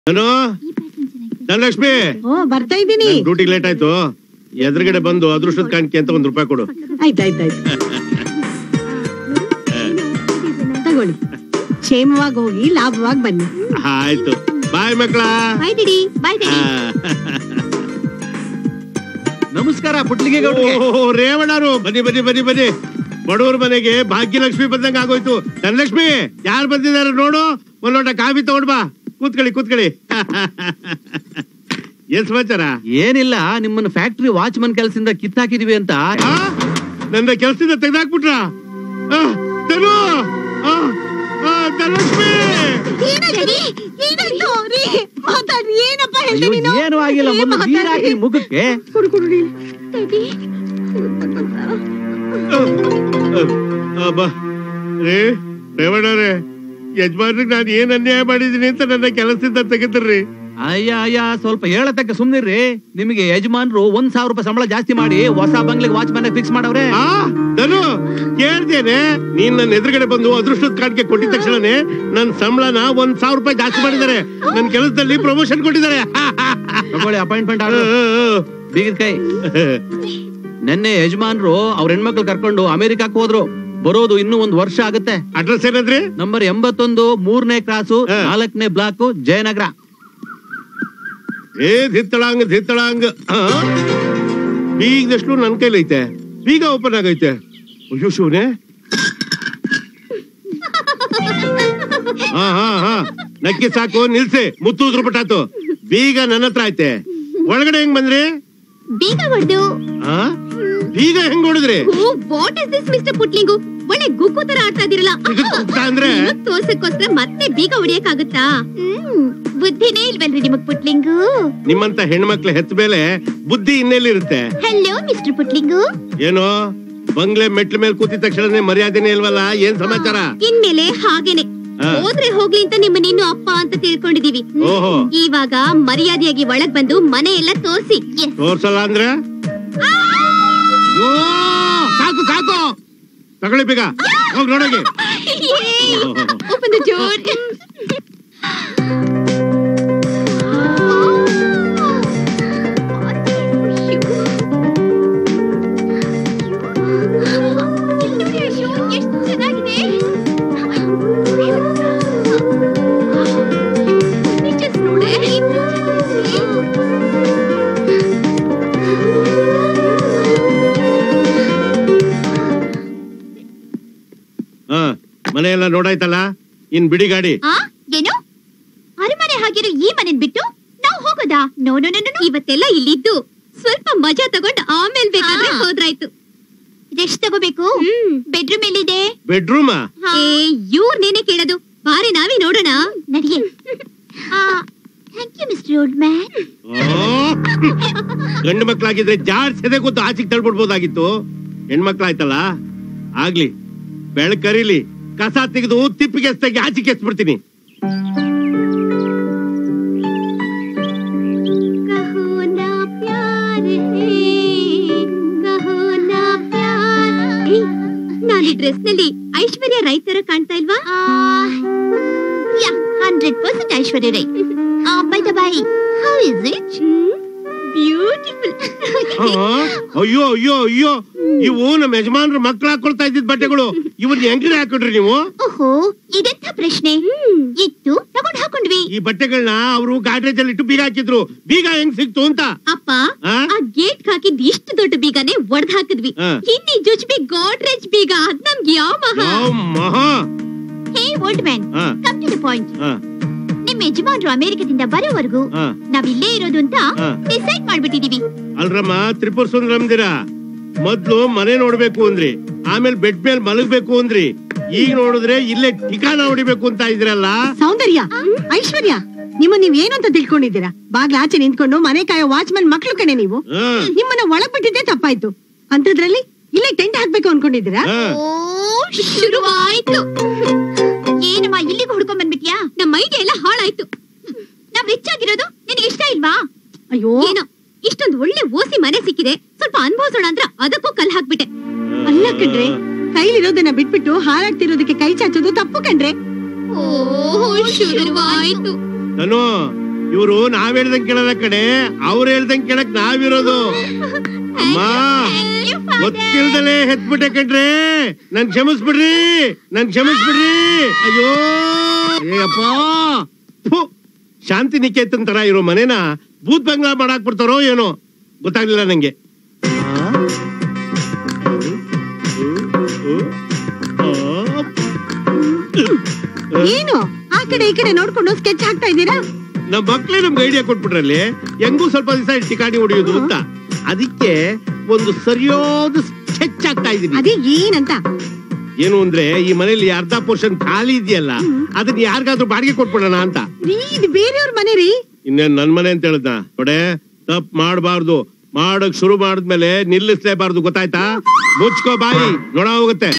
ನಾನು ಧನಲಕ್ಷ್ಮಿ ಓ ಬರ್ತಾ ಇದ್ದೀನಿ ಡ್ಯೂಟಿ ಲೇಟ್ ಆಯ್ತು ಎದುರುಗಡೆ ಬಂದು ಅದೃಷ್ಟದ ಕಾಣಿಕೆ ಅಂತ ಒಂದ್ ರೂಪಾಯಿ ಕೊಡು ಆಯ್ತಾಯ್ತಾಯ್ತು ತಗೊಳ್ಳಿ ಕ್ಷೇಮವಾಗಿ ಹೋಗಿ ಲಾಭವಾಗಿ ಬನ್ನಿ ಆಯ್ತು ಬಾಯ್ ಮಕ್ಕಳ ಬಾಯ್ ಡಿಡಿ ಬಾಯ್ ಡಿಡಿ ನಮಸ್ಕಾರ ಪುಟ್ಲಿಗೆ ಗೌಡ್ರಿಗೆ ಓ ರೇವಣರು ಬನ್ನಿ ಬನ್ನಿ ಬನ್ನಿ ಬನ್ನಿ ಬಡವ್ರ ಮನೆಗೆ ಭಾಗ್ಯಲಕ್ಷ್ಮಿ ಬಂದಂಗ ಆಗೋಯ್ತು ಧನಲಕ್ಷ್ಮಿ ಯಾರು ಬಂದಿದ್ದಾರೆ ನೋಡು ಒಂದ್ ಲೋಟ ಕಾಫಿ ತಗೊಂಡ್ ಬಾ ಕೂತ್ಕೊಳ್ಳಿ ಕೂತ್ಕೊಳ್ಳಿ ಏನ್ ಸಮಾಚಾರ ಏನಿಲ್ಲ ನಿಮ್ಮನ್ನ ಫ್ಯಾಕ್ಟ್ರಿ ವಾಚ್ಮನ್ ಕೆಲಸದಿಂದ ಕಿತ್ತಾಕಿದೀವಿ ಅಂತ ಆ? ನನ್ನ ಕೆಲ್ಸದಿಂದ ತೆಗ್ದಾಕ್ಬಿಟ್ರ ಧನು ಆ, ಆ, ಧನಲಕ್ಷ್ಮಿ ಏನಾಯ್ತು ರೀ ಮಾತಾಡ್ರಿ ಏನಪ್ಪ ಹೇಳ್ದೆ ಅಯ್ಯೋ, ನೀನು ಏನು ಆಗಿಲ್ಲ ಏನ್ ಮೊದ್ಲು ನೀರ್ ಮಾತಾಡ್ರಿ? ಹಾಕಿ ಮುಖಕ್ಕೆ ಕುಡು ಕುಡು ರೀ. ಅಬ್ಬಾ ರೇ ರೇವಣ್ಣವ್ರೆ ಯಜಮಾನ್ರಿಗೆ ನಾನು ಏನ್ ಅನ್ಯಾಯ ಮಾಡಿದೀನಿ ಅಂತ ನನ್ನ ಕೆಲಸದಿಂದ ತೆಗೆದ್ರಿ ಅಯ್ಯ ಅಯ್ಯ ಸ್ವಲ್ಪ ಹೇಳತಕ್ಕ ಸುಮ್ನಿರ್ರಿ ನಿಮಗೆ ಯಜಮಾನ್ರು ಒಂದ್ ಸಾವಿರ ರೂಪಾಯಿ ಸಂಬಳ ಜಾಸ್ತಿ ಮಾಡಿ ಹೊಸ ಬಂಗ್ಲೆಗೆ ವಾಚ್ಮನ್ ಫಿಕ್ಸ್ ಮಾಡವ್ರೆ ಆ ಧನು ಕೇಳ್ದೇನೆ ನೀನ್ ನನ್ನ ಎದುರುಗಡೆ ಬಂದು ಅದೃಷ್ಟದ ಕಾಣಿಕೆ ಕೊಟ್ಟಿದ ತಕ್ಷಣನೇ ನನ್ ಸಂಬಳನ ಒಂದ್ ಸಾವಿರ ರೂಪಾಯಿ ಜಾಸ್ತಿ ಮಾಡಿದ್ದಾರೆ ನನ್ ಕೆಲಸದಲ್ಲಿ ಪ್ರಮೋಷನ್ ಕೊಟ್ಟಿದ್ದಾರೆ ತಗೊಳ್ಳಿ ಅಪಾಯಿಂಟ್ಮೆಂಟ್ ಆರ್ಡರ್ ಬೀಗದ ಕೈ ನೆನ್ನೆ ಯಜಮಾನ್ರು ಅವ್ರ ಹೆಣ್ಮಕ್ಳು ಕರ್ಕೊಂಡು ಅಮೆರಿಕಕ್ಕೆ ಹೋದ್ರು ಬರೋದು ಇನ್ನೂ ಒಂದ್ ವರ್ಷ ಆಗುತ್ತೆ ಅಡ್ರೆಸ್ ಏನಂದ್ರಿ ನಂಬರ್ ಎಂಬತ್ತೊಂದು ಮೂರನೇ ಕ್ರಾಸು ಹಾ. ನಾಲ್ಕನೇ ಬ್ಲಾಕ್ ಜಯನಗರ ಏ ಧಿತ್ತಳಾಂಗ್ ಧಿತ್ತಳಾಂಗ್ ಆ? ಬೀಗದಷ್ಟು ನನ್ ಕೈಲೈತೆ ಬೀಗ ಓಪನ್ ಆಗೈತೆ ಅಯ್ಯೋ ಶಿವನೇ ಹಾ ಹಾ ಹಾ ನಕ್ಕಿ ಸಾಕು ನಿಲ್ಸಿ ಮುತ್ತೂದ್ರು ಬಿಟ್ಟಾತು ಬೀಗ ನನ್ನ ಹತ್ರ ಐತೆ ಒಳಗಡೆ ಹೆಂಗ್ ಬಂದ್ರಿ ಬೀಗ ಹೊಡೆದು ಆ ಬೀಗ ಹೆಂಗ್ ಹೊಡೆದ್ರಿ oh what is this mister ಪುಟ್ಲಿಂಗು ಒಳ್ಳೆ ಗುಗ್ಗು ತರ ಆಡ್ತಾ ಇದೀರಲ್ಲ ಇದು ಗುಗ್ಗ ಅಂದ್ರೆ? ನಿಮಗ್ ತೋರ್ಸಕ್ಕೋಸ್ಕರ ಮತ್ತೆ ಬೀಗ ಹೊಡಿಯಕ್ಕಾಗುತ್ತಾ ಹ್ಮ್ ಬುದ್ಧಿನೇ ಇಲ್ವಲ್ರಿ ನಿಮಗ್ ಪುಟ್ಲಿಂಗು ನಿಮ್ಮಂತ ಹೆಣ್ಮಕ್ಳ ಹೆತ್ತ ಮೇಲೆ ಬುದ್ಧಿ ಇನ್ನೆಲ್ಲಿರುತ್ತೆ ಹಲೋ ಮಿಸ್ಟರ್ ಪುಟ್ಲಿಂಗು ಏನೋ ಬಂಗ್ಲೆ ಮೆಟ್ಲ ಮೇಲೆ ಕೂತಿದ ತಕ್ಷಣನೇ ಮರ್ಯಾದೆನೇ ಇಲ್ವಲ್ಲ ಏನ್ ಸಮಾಚಾರ ಇನ್ಮೇಲೆ ಹಾಗೇನೆ ಹಾ. ಹೋದ್ರೆ ಹೋಗ್ಲಿ ಅಂತ ನಿಮ್ಮನ್ನ ಇನ್ನು ಅಪ್ಪ ಅಂತ ತಿಳ್ಕೊಂಡಿದೀವಿ ಹ್ಮ್. ಓಹೋ. ಇವಾಗ ಮರ್ಯಾದೆಯಾಗಿ ಒಳಗ್ ಬಂದು ಮನೆ ಎಲ್ಲ ತೋರ್ಸಿ Yes. ತೋರ್ಸಲ್ಲ ಅಂದ್ರೆ ಓ, ಸಾಕು ಸಾಕು ತಗೊಳ್ಳಿ ಬೇಗ ಹೋಗ್ ನೋಡೋಗಿ Yay. Open the door. ಎಷ್ಟ್ ಚೆನ್ನಾಗಿದೆ. Pictures ನೋಡೆ. ಹಾ ಮನೆ ಎಲ್ಲ ನೋಡಾಯ್ತಲ್ಲ ಇನ್ ಬಿಡಿ ಗಾಡಿ ಆ ಏನು ಅರಮನೆ ಹಾಗಿರೋ ಈ ಮನೆನ್ ಬಿಟ್ಟು ನಾವು ಹೋಗೋದಾ ನೋ ನೋ ನೋ ನೋ ಇವತ್ತೆಲ್ಲ ಇಲ್ಲಿದ್ದು ಸ್ವಲ್ಪ ಮಜಾ ತಗೊಂಡ್ ಆಮೇಲೆ ಬೇಕಾದ್ರೆ ಹೋದ್ರಾಯ್ತು ರೆಸ್ಟ್ ತಗೋಬೇಕು ಬೆಡ್ರೂಮ್ ಎಲ್ಲಿದೆ ಬೆಡ್ರೂಮ್ ಏ ಇವ್ರ್ ನೇನೆ ಕೇಳೋದು ಬಾರಿ ನಾವೇ ನೋಡೋಣ ನಡಿಯೇ thank you mister old man ಗಂಡು ಮಕ್ಳಾಗಿದ್ರೆ ಜಾಡ್ ಸೆದೆ ಕೂತು ಆಚೆಗೆ ತಳ್ಬಿಡ್ಬೋದಾಗಿತ್ತು ಹೆಣ್ಮಕ್ಳಾಯ್ತಲ್ಲ ಆಗ್ಲಿ ಬೆಳಕರಿಲಿ ಕಸ ತೆಗೆದು ತಿಪ್ಪಿಗೆ ಎಸ್ತಾಗಿ ಆಚೆಗೆ ಎಸ್ಬಿಡ್ತೀನಿ ಕಹೋ ನಾ ಪ್ಯಾರ್ ಹೇ, ಕಹೋ ನಾ ಪ್ಯಾರ್. ಏಯ್, ನಾನ್ ಈ ಡ್ರೆಸ್ ನಲ್ಲಿ ಐಶ್ವರ್ಯ ರೈ ತರ ಕಾಣ್ತಾ ಇಲ್ವಾ hundred percent Aishwarya Rai by the by how is it beautiful ಆ, ಅಯ್ಯೋ ಅಯ್ಯೋ ಅಯ್ಯೋ ಇವು ನಮ್ಮ ಯಜಮಾನ್ರ ಮಕ್ಳು ಹಾಕೊಳ್ತಾ ಇದ್ದಿದ್ ಬಟ್ಟೆಗಳು ಇವನ್ ಹೆಂಗ್ರಿ ಹಾಕೊಂಡ್ರಿ ನೀವು ಓಹೋ ಇದೆಂತ ಪ್ರಶ್ನೆ ಇತ್ತು ತಗೊಂಡ್ ಹಾಕೊಂಡ್ವಿ ಈ ಬಟ್ಟೆಗಳನ್ನ ಅವರು ಗಾಡ್ರೇಜ್ ಅಲ್ಲಿ ಇಟ್ಟು ಬೀಗ ಹಾಕಿದ್ರು ಬೀಗ ಹೆಂಗ್ ಸಿಕ್ತು ಅಂತ ಅಪ್ಪ ಆ? ಆ ಗೇಟ್ ಹಾಕಿದ್ ಇಷ್ಟು ದೊಡ್ಡ ಬೀಗನೆ ಒಡ್ದ್ ಹಾಕಿದ್ವಿ ಆ. ಹಿಂದಿ ಜುಜ್ಬಿ ಗೋಡ್ರೇಜ್ ಬೀಗ ಅದ್ ನಮ್ಗೆ ಯಾವ ಮಹಾ ಯಾವ ಮಹಾ ಹೇ ಓಲ್ಡ್ ಮ್ಯಾನ್ ಆ, ಕಮ್ ಟು ದ ಪಾಯಿಂಟ್ ಆ, ನಿಮ್ ಯಜಮಾನ್ರು ಅಮೆರಿಕದಿಂದ ಬರೋವರೆಗೂ ಆ. ನಾವ್ ಇಲ್ಲೇ ಇರೋದು ಅಂತ ಹಾ. ಡಿಸೈಡ್ ಮಾಡ್ಬಿಟ್ಟಿದೀವಿ ಅಲ್ರಮ್ಮ ತ್ರಿಪುರ ಸುಂದರಮ್ದಿರ ಮೊದ್ಲು ಮನೆ ನೋಡ್ಬೇಕು ಅಂದ್ರಿ ಆಮೇಲೆ ಬೆಡ್ ಮೇಲೆ ಮಲಗ್ಬೇಕು ಅಂದ್ರಿ ಈಗ ನೋಡಿದ್ರೆ ಇಲ್ಲೇ ಠಿಕಾಣ ಹೊಡಿಬೇಕು ಅಂತ ಇದ್ರಲ್ಲ ಸೌಂದರ್ಯ ಐಶ್ವರ್ಯ ನಿಮ್ಮ ನೀವ್ ಏನು ಅಂತ ತಿಳ್ಕೊಂಡಿದ್ದೀರಾ ಬಾಗ್ಲ ಆಚೆ ನಿಂತ್ಕೊಂಡು ಮನೆ ಕಾಯೋ ವಾಚ್ಮನ್ ಮಕ್ಳು ಕಣೆ ನೀವು ಹಾ, ನಿಮ್ಮನ್ನ ಒಳಗ್ ಬಿಟ್ಟಿದ್ದೆ ತಪ್ಪಾಯ್ತು ಅಂತದ್ರಲ್ಲಿ ಇಲ್ಲೇ ಟೆಂಟ್ ಹಾಕ್ಬೇಕು ಅನ್ಕೊಂಡಿದ್ದೀರಾ ಹಾ. ಓ ಶುರುವಾಯ್ತು ಏನಮ್ಮ ಇಲ್ಲಿಗೆ ಹುಡ್ಕೊಂಡ್ ಬಂದ್ಬಿಟ್ಯಾ ನಮ್ಮ ಐಡಿಯಾ ಎಲ್ಲ ಹಾಳಾಯ್ತು ನಾವ್ ರಿಚ್ ಆಗಿರೋದು ನಿನಗೆ ಇಷ್ಟ ಇಲ್ವಾ ಅಯ್ಯೋ ಏನೋ ಇಷ್ಟೊಂದು ಒಳ್ಳೆ ಓಸಿ ಮನೆ ಸಿಕ್ಕಿದೆ ಸ್ವಲ್ಪ ಅನ್ಭವಿಸೋಣ ಅಂತ ಅದಕ್ಕೂ ಕಲ್ ಹಾಕ್ಬಿಟ್ಟೆ ಅಲ್ಲ ಕಣ್ರೆ ಕೈಲಿರೋದನ್ನ ಬಿಟ್ಬಿಟ್ಟು ಹಾರಾಡ್ತಿರೋದಕ್ಕೆ ಕೈ ಚಾಚೋದು ತಪ್ಪು ಕಣ್ರೆ ಓ ಶುರುವಾಯ್ತು ಧನು ಇವರು ನಾವ್ ಹೇಳ್ದಂಗ್ ಕೇಳಲ್ಲ ಕಡೆ ಅವ್ರು ಹೇಳ್ದಂಗ್ ಕೇಳಕ್ ನಾವಿರೋದು ಅಮ್ಮ ಗೊತ್ತಿಲ್ದಲೇ ಹೆತ್ಬಿಟ್ಟೆ ಕಣ್ರಿ ನನ್ ಕ್ಷಮಿಸ್ಬಿಡ್ರಿ ನನ್ ಕ್ಷಮಿಸ್ಬಿಡ್ರಿ ಅಯ್ಯೋ ಏಯಪ್ಪ ಫು, ಶಾಂತಿ ನಿಕೇತನ್ ತರ ಇರೋ ಮನೇನ ಭೂತ್ ಬಂಗ್ಲಾ ಮಾಡಾಕ್ ಬಿಡ್ತಾರೋ ಏನೋ ಗೊತ್ತಾಗ್ಲಿಲ್ಲ ನಂಗೆ ಏನು ಆ ಕಡೆ ಈ ಕಡೆ ನೋಡ್ಕೊಂಡು ಸ್ಕೆಚ್ ಹಾಕ್ತಾ ಇದ್ದೀರಾ ನಮ್ ಮಕ್ಳೇ ನಮ್ಗೆ ಐಡಿಯಾ ಕೊಟ್ಬಿಟ್ರಲ್ಲಿ ಹೆಂಗೂ ಸ್ವಲ್ಪ ದಿವಸ ಟಿಕಾಣಿ ಹೊಡಿಯೋದು ಅಂತ ಅದಕ್ಕೆ ಒಂದು ಸರಿಯಾದ ಸ್ಕೆಚ್ ಆಗ್ತಾ ಇದೀನಿ ಅದೇ ಏನಂತ ಏನು ಅಂದ್ರೆ ಈ ಮನೇಲಿ ಅರ್ಧ ಪೋರ್ಷನ್ ಖಾಲಿ ಇದೆಯಲ್ಲ ಅದನ್ನ ಯಾರಿಗಾದ್ರೂ ಬಾಡಿಗೆ ಕೊಟ್ಬಿಡೋಣ ಅಂತ ರೀ ಇದು ಬೇರೆಯವ್ರ ಮನೆ ರೀ ಇನ್ನೇನ್ ನನ್ ಮನೆ ಅಂತ ಹೇಳ್ದ ನೋಡೆ ತಪ್ ಮಾಡಬಾರ್ದು ಮಾಡಕ್ ಶುರು ಮಾಡಿದ್ಮೇಲೆ ನಿಲ್ಲಿಸ್ಲೇಬಾರ್ದು ಗೊತ್ತಾಯ್ತಾ ಮುಚ್ಕೋ ಬಾಯಿ ನೋಡ ಹೋಗುತ್ತೆ